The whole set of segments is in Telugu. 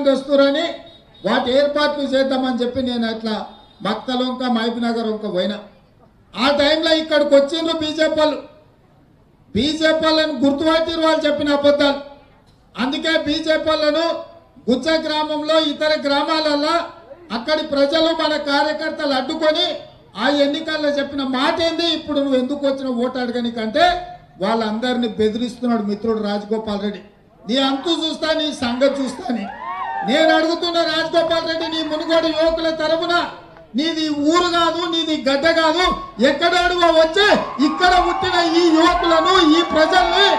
మంది వస్తున్నారని వాటి ఏర్పాట్లు చేద్దామని చెప్పి నేను అట్లా మక్తలొంక మహబూబ్నగర్ వంక పోయినా ఆ టైంలో ఇక్కడికి వచ్చిండ్రు బీజేపీ వాళ్ళు బీజేపీ వాళ్ళని గుర్తుపట్టిరు వాళ్ళు చెప్పిన అబద్ధాలు అందుకే బీజేపీ వాళ్ళను గుచ్చ గ్రామంలో ఇతర గ్రామాలలో అక్కడి ప్రజలు మన కార్యకర్తలు అడ్డుకొని ఆ ఎన్నికల్లో చెప్పిన మాట ఏంది ఇప్పుడు నువ్వు ఎందుకు వచ్చిన ఓటు అడగనికంటే వాళ్ళందరినీ బెదిరిస్తున్నాడు మిత్రుడు రాజగోపాల్ రెడ్డి నీ అంతు చూస్తా నీ సంగతి చూస్తాని నేను అడుగుతున్న రాజగోపాల్ రెడ్డి నీ మునుగోడు యువకుల తరపున నీది ఊరు కాదు నీది గడ్డ కాదు ఎక్కడాడుగా వచ్చి ఇక్కడ పుట్టిన ఈ యువకులను ఈ ప్రజల్ని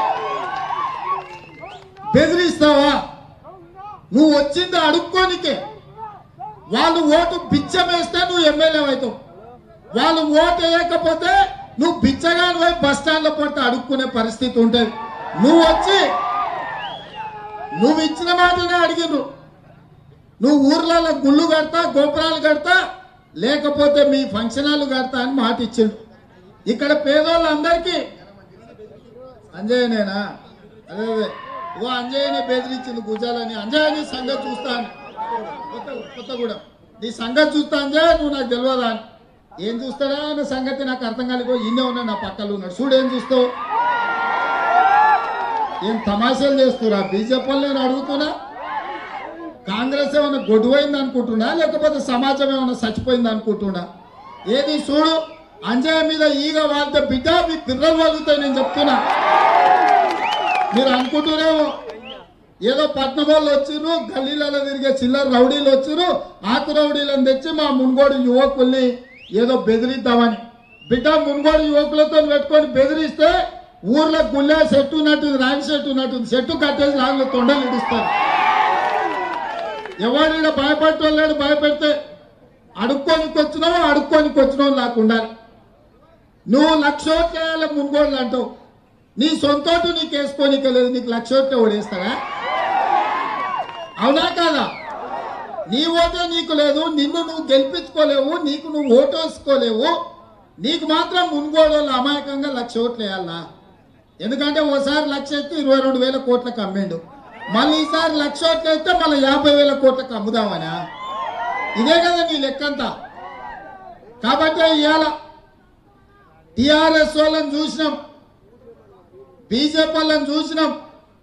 బెదిరిస్తావా నువ్వు వచ్చింది అడుక్కోనికే వాళ్ళు ఓటు బిచ్చమేస్తే నువ్వు ఎమ్మెల్యే అవుతావు వాళ్ళు ఓటు వేయకపోతే నువ్వు బిచ్చగాని పోయి బస్ స్టాండ్లో పడితే అడుక్కునే పరిస్థితి ఉంటుంది నువ్వు వచ్చి నువ్వు ఇచ్చిన మాటనే అడిగిను నువ్వు ఊర్లలో గుళ్ళు కడతా గోపురాలు కడతా లేకపోతే మీ ఫంక్షన్ హాల్ కడతా అని మాట ఇచ్చిండు ఇక్కడ పేదోళ్ళందరికీ అంజయ్యనేనా అదే అదే ఓ అంజయ్యనే బెదిరించింది గుజాలని అంజయ్యని సంగతి చూస్తా అని కొత్త కొత్తగూడెం నీ సంగతి చూస్తా అంజయ్ నువ్వు నాకు తెలియదా అని ఏం చూస్తాడా అనే సంగతి నాకు అర్థం కాలేదు ఇన్నే ఉన్నాడు నా పక్కలో ఉన్నాడు చూడు ఏం చూస్తావు ఏం తమాషాలు చేస్తురా బీజేపీ వాళ్ళు నేను అడుగుతున్నా కాంగ్రెస్ ఏమైనా గొడ్డుపోయింది అనుకుంటున్నా లేకపోతే సమాజం ఏమైనా చచ్చిపోయింది అనుకుంటున్నా ఏది చూడు అంజయ్య మీద ఈగ వాళ్ళతో బిడ్డ మీ పిల్లలు వాళ్ళుతాయి నేను చెప్తున్నా మీరు అనుకుంటున్నారేమో ఏదో పట్నం వాళ్ళు వచ్చిర్రు గల్లీలలో తిరిగే చిల్లర రౌడీలు వచ్చిర్రు ఆకు రౌడీలను తెచ్చి మా మున్గోడు యువకుల్ని ఏదో బెదిరిద్దామని బిడ్డ మున్గోడు యువకులతో పెట్టుకొని బెదిరిస్తే ఊర్లో గుళ్ళే చెట్టు ఉన్నట్టుంది రాగి చెట్టు ఉన్నట్టుంది చెట్టు కట్టేసి లాగులో తొండలు ఇడుస్తారు ఎవరిని భయపడటోళ్ళాడు భయపెడితే అడుక్కోనికి వచ్చినావో అడుక్కోనికి వచ్చినావు నాకు ఉండాలి నువ్వు లక్షోట్ల మున్గోళ్ళు అంటావు నీ సొంతోటు నీకు వేసుకోనికే లేదు నీకు లక్షోట్ల ఓడేస్తారా అవునా కాదా నీ ఓటే నీకు లేదు నిన్ను నువ్వు గెలిపించుకోలేవు నీకు నువ్వు ఓటు వేసుకోలేవు నీకు మాత్రం మున్గోడు అమాయకంగా లక్ష ఓట్లు వేయాలా ఎందుకంటే ఓసారి లక్ష ఎత్తి ఇరవై రెండు వేల కోట్లకు అమ్మిండు మళ్ళీ ఈసారి లక్ష ఓట్లు వేస్తే మళ్ళీ యాభై వేల కోట్లకు అమ్ముదామనా ఇదే కదా నీ లెక్కంతా కాబట్టి ఇవాళ టిఆర్ఎస్ వాళ్ళని చూసినాం బీజేపీ వాళ్ళని చూసినాం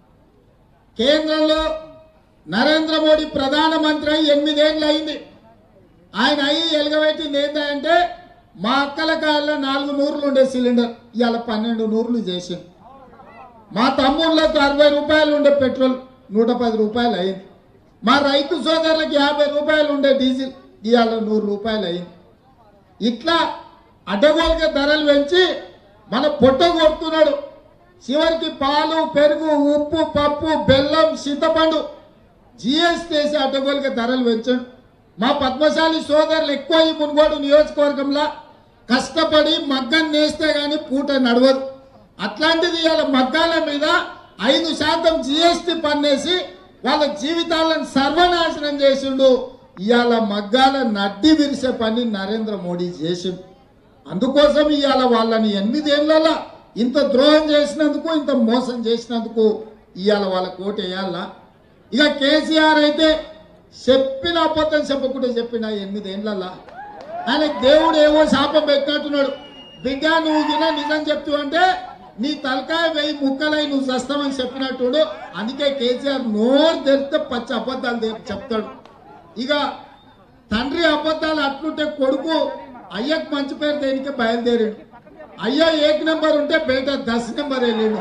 కేంద్రంలో నరేంద్ర మోడీ ప్రధానమంత్రి అయి ఎనిమిదేళ్ళు అయింది ఆయన అయ్యి ఎలుగబెట్టింది ఏంటంటే మా అక్కల కాళ్ళలో నాలుగు నూరులు ఉండే సిలిండర్ ఇవాళ పన్నెండు నూరులు చేసింది మా తమ్ముళ్ళకు అరవై రూపాయలు ఉండే పెట్రోల్ నూట పది రూపాయలు అయింది మా రైతు సోదరులకు యాభై రూపాయలు ఉండే డీజిల్ ఇవాళ నూరు రూపాయలు అయింది ఇట్లా అడ్డగోలుగా ధరలు పెంచి మన పొట్ట కొడుతున్నాడు చివరికి పాలు పెరుగు ఉప్పు పప్పు బెల్లం చింతపండు జిఎస్టీ వేసి అడ్డగోలుగా ధరలు పెంచాడు మా పద్మశాలి సోదరులు ఎక్కువ ఈ మునుగోడు నియోజకవర్గంలో కష్టపడి మగ్గం నేస్తే గాని పూట నడవదు అట్లాంటిది ఇవాళ మగ్గాల మీద ఐదు శాతం జిఎస్టీ పన్నేసి వాళ్ళ జీవితాలను సర్వనాశనం చేసిండు ఇవాళ మగ్గాల నడ్డి విరిసే పని నరేంద్ర మోడీ చేసిండు అందుకోసం ఇవాళ వాళ్ళని ఎనిమిదేళ్లలో ఇంత ద్రోహం చేసినందుకు ఇంత మోసం చేసినందుకు ఇవాళ వాళ్ళ కోట వేయాలా ఇక కేసీఆర్ అయితే చెప్పిన అబద్ధం చెప్పకుండా చెప్పిన ఎనిమిదేళ్లలో ఆయన దేవుడు ఏవో శాపం పెట్టినట్టున్నాడు బిడ్డ నువ్వు గిన నిజం చెప్తూ అంటే నీ తలకాయ వెయ్యి ముక్కలై నువ్వు చస్తామని చెప్పినట్టుడు అందుకే కేసీఆర్ నోరు తెరిస్తే పచ్చి అబద్ధాలు తె- చెప్తాడు ఇక తండ్రి అబద్ధాలు అట్లుంటే కొడుకు అయ్యకు మంచి పేరు దేనికే బయలుదేరాడు అయ్య ఏక్ నెంబర్ ఉంటే బయట దశ నెంబర్ వెళ్ళాడు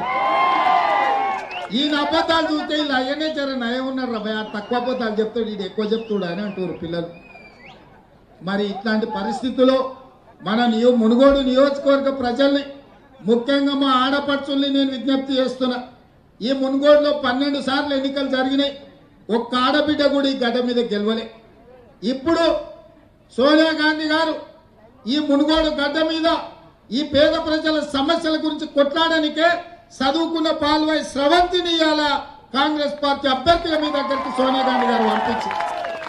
ఈయన అబద్ధాలు చూస్తే వీళ్ళు అయ్యనే జర నయం ఉన్నారు రా భయ తక్కువ అబద్ధాలు చెప్తాడు ఇది ఎక్కువ చెప్తాడు అని అంటారు పిల్లలు మరి ఇట్లాంటి పరిస్థితుల్లో మన నియో మునుగోడు నియోజకవర్గ ప్రజల్ని ముఖ్యంగా మా ఆడపడుచుల్ని నేను విజ్ఞప్తి చేస్తున్నా ఈ మునుగోడులో పన్నెండు సార్లు ఎన్నికలు జరిగినాయి ఒక్క ఆడబిడ్డ కూడా ఈ గడ్డ మీద గెలవలే ఇప్పుడు సోనియా గాంధీ గారు ఈ మునుగోడు గడ్డ మీద ఈ పేద ప్రజల సమస్యల గురించి కొట్లాడడానికే చదువుకున్న పాల్వాయి స్రవంతిని ఇవాళ కాంగ్రెస్ పార్టీ అభ్యర్థిగా మీ దగ్గరికి సోనియా గాంధీ గారు పంపించింది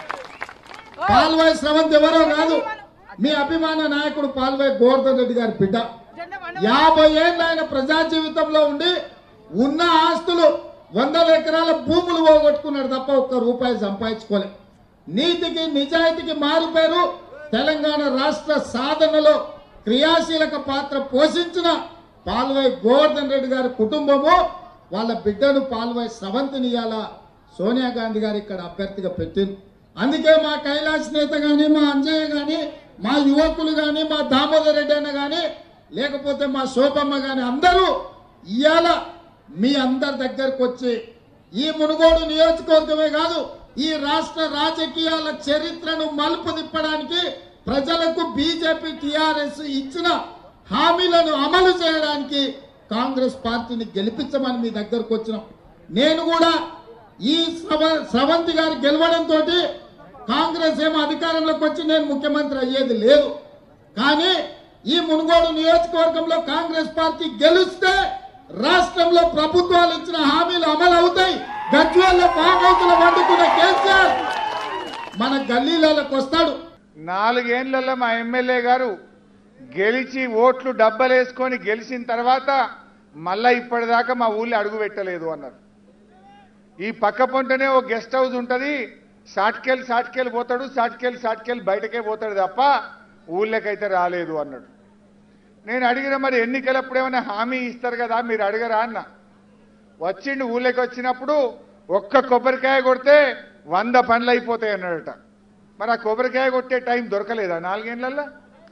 పాల్వాయి స్రవంతి ఎవరో కాదు మీ అభిమాన నాయకుడు పాల్వాయి గోవర్ధన్ రెడ్డి గారి బిడ్డ యాభై ఏళ్ళు ఆయన ప్రజా జీవితంలో ఉండి ఉన్న ఆస్తులు వందల ఎకరాల భూములు పోగొట్టుకున్నాడు తప్ప ఒక్క రూపాయి సంపాదించుకోలే నీతికి నిజాయితీకి మారిపోయారు తెలంగాణ రాష్ట్ర సాధనలో క్రియాశీలక పాత్ర పోషించిన పాల్వాయి గోవర్ధన్ రెడ్డి గారి కుటుంబము వాళ్ళ బిడ్డను పాల్వాయి స్రవంతిని ఇవాళ సోనియా గాంధీ గారు ఇక్కడ అభ్యర్థిగా పెట్టింది అందుకే మా కైలాస్ నేత కానీ మా అంజయ్య కానీ మా యువకులు కానీ మా దామోదర్ రెడ్డి అన్న కానీ లేకపోతే మా శోభమ్మ కానీ అందరూ ఇవాళ మీ అందరి దగ్గరకు వచ్చి ఈ మునుగోడు నియోజకవర్గమే కాదు ఈ రాష్ట్ర రాజకీయాల చరిత్రను మలుపు తిప్పడానికి ప్రజలకు బీజేపీ టిఆర్ఎస్ ఇచ్చిన హామీలను అమలు చేయడానికి కాంగ్రెస్ పార్టీని గెలిపించమని మీ దగ్గరకు వచ్చినాం నేను కూడా ఈ స్రవ- స్రవంతి గారు గెలవడంతో కాంగ్రెస్ ఏమో అధికారంలోకి వచ్చి నేను ముఖ్యమంత్రి అయ్యేది లేదు కానీ ఈ మునుగోడు నియోజకవర్గంలో కాంగ్రెస్ పార్టీ గెలిస్తే రాష్ట్రంలో ప్రభుత్వాలు ఇచ్చిన హామీలు అమలు అవుతాయి గజ్వేల్లో పామౌతులు వండుకున్న కేసీఆర్ మన గల్లీలకు వస్తాడు నాలుగేండ్లలో మా ఎమ్మెల్యే గారు గెలిచి ఓట్లు డబ్బలేసుకొని గెలిచిన తర్వాత మళ్ళా ఇప్పటిదాకా మా ఊళ్ళో అడుగు పెట్టలేదు అన్నారు ఈ పక్క పొంటనే ఓ గెస్ట్ హౌస్ ఉంటుంది సాట్కెళ్ళి సాట్కెళ్ళి పోతాడు సాట్కెళ్ళి సాట్కెళ్ళి బయటకే పోతాడు తప్ప ఊళ్ళకైతే రాలేదు అన్నాడు నేను అడిగిన మరి ఎన్నికలప్పుడు ఏమైనా హామీ ఇస్తారు కదా మీరు అడగరా అన్న వచ్చిండు ఊళ్ళకి వచ్చినప్పుడు ఒక్క కొబ్బరికాయ కొడితే వంద పనులు అయిపోతాయి అన్నాడట మరి ఆ కొబ్బరికాయ కొట్టే టైం దొరకలేదా నాలుగేళ్లలో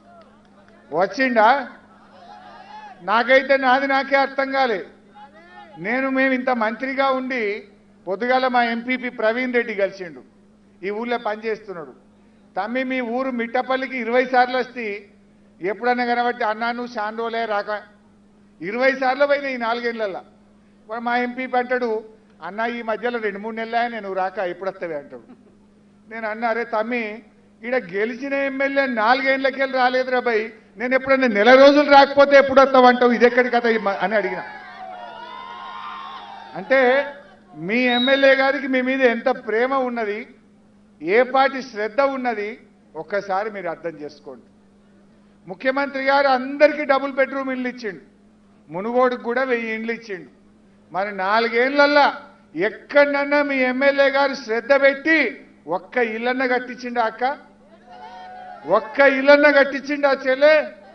వచ్చిండా నాకైతే నాది నాకే అర్థం కాలే నేను మేము ఇంత మంత్రిగా ఉండి పొద్దుగాల మా ఎంపీపీ ప్రవీణ్ రెడ్డి కలిసిండు ఈ ఊళ్ళో పనిచేస్తున్నాడు తమ్మి మీ ఊరు మిట్టపల్లికి ఇరవై సార్లు వస్తే ఎప్పుడన్నా కనబట్టి అన్నా నువ్వు షాండోలే రాక ఇరవై సార్లు పోయినాయి ఈ నాలుగేళ్లలో వాడు మా ఎంపీ అంటాడు అన్న ఈ మధ్యలో రెండు మూడు నెలలే నేను రాక ఎప్పుడు వస్తావే అంటాడు నేను అన్నా అరే తమ్మి ఈడ గెలిచిన ఎమ్మెల్యే నాలుగేళ్లకెళ్ళి రాలేదురా భయ్ నేను ఎప్పుడన్నా నెల రోజులు రాకపోతే ఎప్పుడు వస్తావంటావు ఇది ఎక్కడి కథ ఈ మ- అని అడిగిన అంటే మీ ఎమ్మెల్యే గారికి మీ మీద ఎంత ప్రేమ ఉన్నది ఏ పాటి శ్రద్ధ ఉన్నది ఒక్కసారి మీరు అర్థం చేసుకోండి ముఖ్యమంత్రి గారు అందరికీ డబుల్ బెడ్రూమ్ ఇల్లు ఇచ్చిండు మునుగోడుకు కూడా వెయ్యి ఇండ్లు ఇచ్చిండు మరి నాలుగేళ్లల్లా ఎక్కడన్నా మీ ఎమ్మెల్యే గారు శ్రద్ధ పెట్టి ఒక్క ఇల్లన్న కట్టించిండా అక్క ఒక్క ఇల్లన్న కట్టించిండా చెల్లె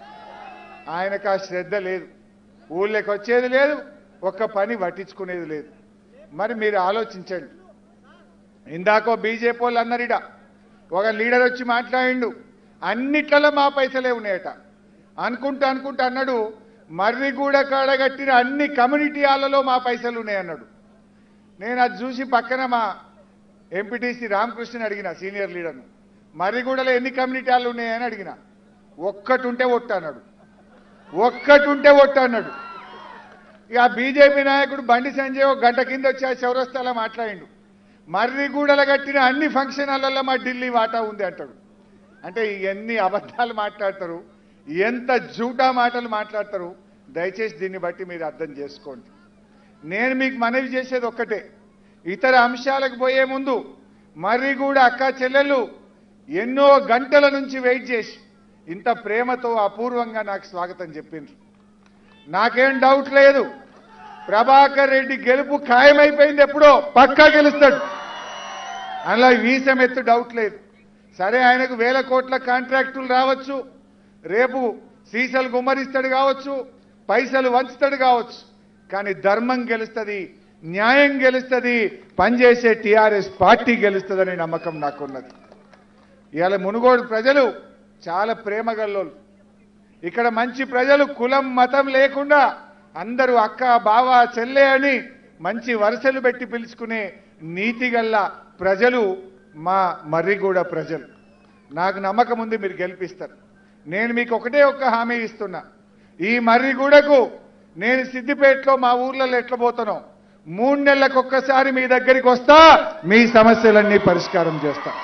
ఆయనకు ఆ శ్రద్ధ లేదు ఊళ్ళోకి వచ్చేది లేదు ఒక్క పని పట్టించుకునేది లేదు మరి మీరు ఆలోచించండి ఇందాకో బీజేపీ వాళ్ళు అన్నారిట ఒక లీడర్ వచ్చి మాట్లాడిండు అన్నిట్లలో మా పైసలే ఉన్నాయట అనుకుంటూ అనుకుంటూ అన్నాడు మర్రిగూడ కాడగట్టిన అన్ని కమ్యూనిటీ హాల్లలో మా పైసలు ఉన్నాయన్నాడు నేను అది చూసి పక్కన మా ఎంపీటీసీ రామకృష్ణని అడిగిన సీనియర్ లీడర్ను మర్రిగూడలో ఎన్ని కమ్యూనిటీ హాల్లు ఉన్నాయని అడిగిన ఒక్కటి ఉంటే ఒట్టు అన్నాడు ఒక్కటి ఉంటే ఒట్టు అన్నాడు ఇక బీజేపీ నాయకుడు బండి సంజయ్ ఒక గంట కింద వచ్చి ఆ చౌరస్తాలో మాట్లాడిండు మర్రిగూడలు కట్టిన అన్ని ఫంక్షన్ హాల్లో మా ఢిల్లీ వాటా ఉంది అంటాడు అంటే ఎన్ని అబద్ధాలు మాట్లాడతారు ఎంత జూటా మాటలు మాట్లాడతారు దయచేసి దీన్ని బట్టి మీరు అర్థం చేసుకోండి నేను మీకు మనవి చేసేది ఒక్కటే ఇతర అంశాలకు పోయే ముందు మర్రిగూడ అక్క చెల్లెళ్ళు ఎన్నో గంటల నుంచి వెయిట్ చేసి ఇంత ప్రేమతో అపూర్వంగా నాకు స్వాగతం చెప్పిండ్రు నాకేం డౌట్ లేదు ప్రభాకర్ రెడ్డి గెలుపు ఖాయమైపోయింది ఎప్పుడో పక్కా గెలుస్తాడు అందులో వీసం ఎత్తు డౌట్ లేదు సరే ఆయనకు వేల కోట్ల కాంట్రాక్టులు రావచ్చు రేపు సీసలు గుమ్మరిస్తాడు కావచ్చు పైసలు వంచుతాడు కావచ్చు కానీ ధర్మం గెలుస్తుంది న్యాయం గెలుస్తుంది పనిచేసే టీఆర్ఎస్ పార్టీ గెలుస్తుందనే నమ్మకం నాకున్నది ఇవాళ మునుగోడు ప్రజలు చాలా ప్రేమగల్లోలు ఇక్కడ మంచి ప్రజలు కులం మతం లేకుండా అందరూ అక్క బావ చెల్లె అని మంచి వరుసలు పెట్టి పిలుచుకునే నీతిగల్ల ప్రజలు మా మర్రిగూడ ప్రజలు నాకు నమ్మకం ఉంది మీరు గెలిపిస్తారు నేను మీకు ఒకటే ఒక్క హామీ ఇస్తున్నా ఈ మర్రిగూడకు నేను సిద్దిపేటలో మా ఊర్లలో ఎట్లా పోతానో మూడు నెలలకు ఒక్కసారి మీ దగ్గరికి వస్తా మీ సమస్యలన్నీ పరిష్కారం చేస్తా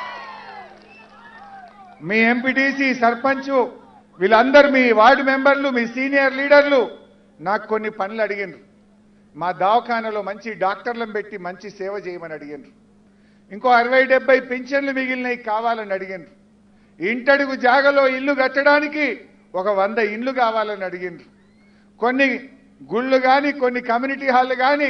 మీ ఎంపీటీసీ సర్పంచ్ వీళ్ళందరూ మీ వార్డు మెంబర్లు మీ సీనియర్ లీడర్లు నాకు కొన్ని పనులు అడిగినారు మా దవాఖానలో మంచి డాక్టర్లను పెట్టి మంచి సేవ చేయమని అడిగినారు ఇంకో అరవై డెబ్బై పింఛన్లు మిగిలినవి కావాలని అడిగినారు ఇంటడుగు జాగలో ఇల్లు కట్టడానికి ఒక వంద ఇండ్లు కావాలని అడిగినారు కొన్ని గుళ్ళు కానీ కొన్ని కమ్యూనిటీ హాల్ కానీ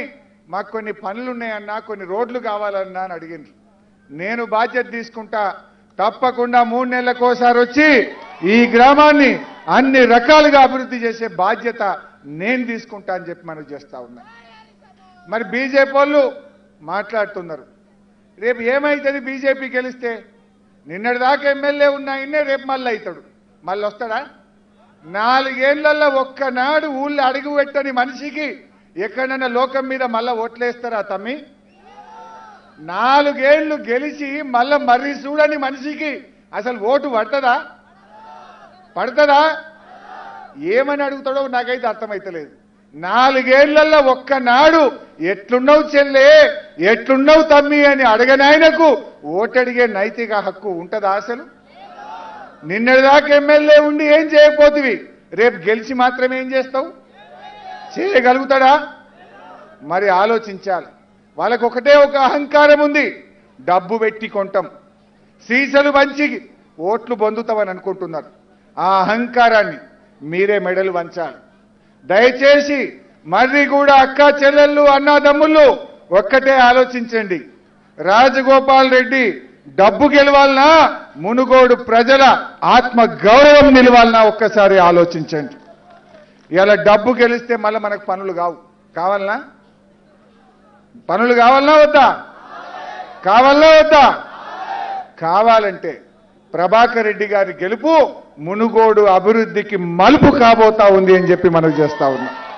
మాకు కొన్ని పనులు ఉన్నాయన్నా కొన్ని రోడ్లు కావాలన్నా అని అడిగిండ్రు నేను బాధ్యత తీసుకుంటా తప్పకుండా మూడు నెలలకోసారి వచ్చి ఈ గ్రామాన్ని అన్ని రకాలుగా అభివృద్ధి చేసే బాధ్యత నేను తీసుకుంటా అని చెప్పి మనం చేస్తా ఉన్నా మరి బీజేపీ వాళ్ళు మాట్లాడుతున్నారు రేపు ఏమైతుంది బీజేపీ గెలిస్తే నిన్నటిదాకా ఎమ్మెల్యే ఉన్న ఆయన్నే రేపు మళ్ళీ అవుతాడు మళ్ళీ వస్తాడా నాలుగేళ్లలో ఒక్కనాడు ఊళ్ళో అడుగు పెట్టని మనిషికి ఎక్కడన్నా లోకం మీద మళ్ళా ఓట్లేస్తారా తమ్మి నాలుగేళ్లు గెలిచి మళ్ళా మర్రి చూడని మనిషికి అసలు ఓటు పడుతుందా పడుతుందా ఏమని అడుగుతాడో నాకైతే అర్థమైతలేదు నాలుగేళ్లలో ఒక్కనాడు ఎట్లున్నావు చెల్లే ఎట్లున్నావు తమ్మి అని అడగనాయనకు ఓటడిగే నైతిక హక్కు ఉంటుందా అసలు నిన్నటిదాకా ఎమ్మెల్యే ఉండి ఏం చేయకపోతివి రేపు గెలిచి మాత్రం ఏం చేస్తావు చేయగలుగుతాడా మరి ఆలోచించాలి వాళ్ళకు ఒకటే ఒక అహంకారం ఉంది డబ్బు పెట్టి కొంటాం సీసలు పంచి ఓట్లు పొందుతామని అనుకుంటున్నారు ఆ అహంకారాన్ని మీరే మెడలు వంచాలి దయచేసి మర్రి కూడా అక్క చెల్లెళ్ళు అన్నాదమ్ముళ్ళు ఒక్కటే ఆలోచించండి రాజగోపాల్ రెడ్డి డబ్బు గెలవాలనా మునుగోడు ప్రజల ఆత్మ గౌరవం నిలవాలనా ఒక్కసారి ఆలోచించండి ఇలా డబ్బు గెలిస్తే మళ్ళీ మనకు పనులు కావు కావాలనా పనులు కావాలనా వద్దా కావాలనా వద్దా కావాలంటే ప్రభాకర్ రెడ్డి గారి గెలుపు మునుగోడు అభివృద్ధికి మలుపు కాబోతా ఉంది అని చెప్పి మనకు చేస్తా ఉన్నాం